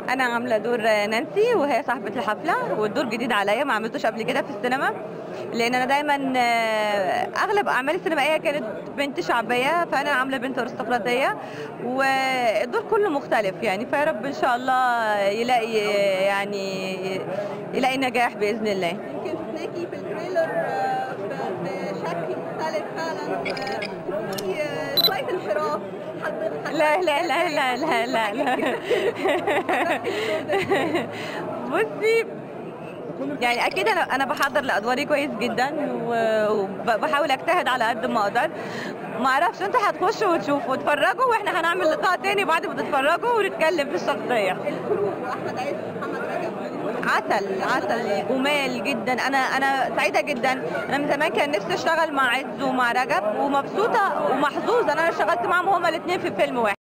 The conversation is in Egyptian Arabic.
انا عامله دور نانسي وهي صاحبه الحفله والدور جديد عليا ما عملتوش قبل كده في السينما لان انا دايما آه، اغلب اعمالي السينمائيه كانت بنت شعبيه فانا عامله بنت ارستقراطيه والدور كله مختلف يعني فيا رب ان شاء الله يلاقي يعني يلاقي نجاح باذن الله يمكن شفناكي في التريلر آه، ب- بشكل مختلف فعلا آه، في آه، شويه انحراف حد- حد- لا لا لا لا لا لا, لا. بصي يعني اكيد انا انا بحضر لادواري كويس جدا و- وبحاول اجتهد على قد ما اقدر ما اعرفش انتوا هتخشوا وتشوفوا وتتفرجوا واحنا هنعمل لقاء تاني بعد ما تتفرجوا ونتكلم في الشخصيه الكرو احمد عز محمد رجب عسل عسل جمال جدا انا انا سعيده جدا انا من زمان كان نفسي اشتغل مع عز ومع رجب ومبسوطه ومحظوظه ان انا اشتغلت معاهم هما الاثنين في فيلم واحد